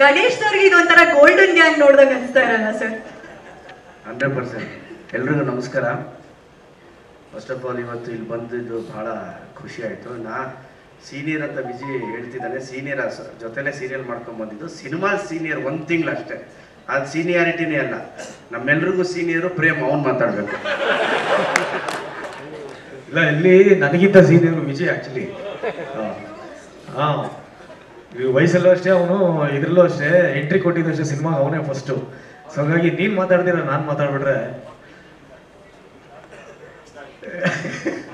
ಗಣೇಶ್ ಅವ್ರಿಗೆ ಇದೊಂಥರ golden gang ನೋಡ್ದಂಗೆ ಅನ್ಸ್ತಾ ಇರಲ್ಲ ಸರ್ ಹಂಡ್ರೆಡ್ ಪರ್ಸೆಂಟ್ ಎಲ್ರಿಗೂ ನಮಸ್ಕಾರ ಫಸ್ಟ್ ಆಫ್ ಆಲ್ ಇವತ್ತು ಇಲ್ಲಿ ಬಂದಿದ್ದು ಬಹಳ ಖುಷಿ ಆಯಿತು ನಾ ಸೀನಿಯರ್ ಅಂತ ವಿಜಿ ಹೇಳ್ತಿದ್ದಾನೆ ಸೀನಿಯರ್ ಜೊತೆಲೆ ಸೀರಿಯಲ್ ಮಾಡ್ಕೊಂಡು ಬಂದಿದ್ದು ಸಿನಿಮಾ ಸೀನಿಯರ್ ಒಂದು ತಿಂಗಳು ಅಷ್ಟೇ ಅದು ಸೀನಿಯಾರಿಟಿನೇ ಅಲ್ಲ ನಮ್ಮೆಲ್ರಿಗೂ ಸೀನಿಯರು ಪ್ರೇಮ್ ಅವ್ನು ಮಾತಾಡಬೇಕು ಇಲ್ಲ ಇಲ್ಲಿ ನನಗಿಂತ ಸೀನಿಯರ್ ವಿಜಯ್ ಆಕ್ಚುಲಿ ಹಾ ಈ ವಯಸ್ಸಲ್ಲೂ ಅಷ್ಟೇ ಅವನು ಇದ್ರಲ್ಲೂ ಅಷ್ಟೇ ಎಂಟ್ರಿ ಕೊಟ್ಟಿದ್ದು ಅಷ್ಟೇ ಸಿನಿಮಾ ಅವನೇ ಫಸ್ಟು ಸೊ ಹಾಗಾಗಿ ನೀನ್ ಮಾತಾಡ್ತೀರ ನಾನು ಮಾತಾಡ್ಬಿಟ್ರೆ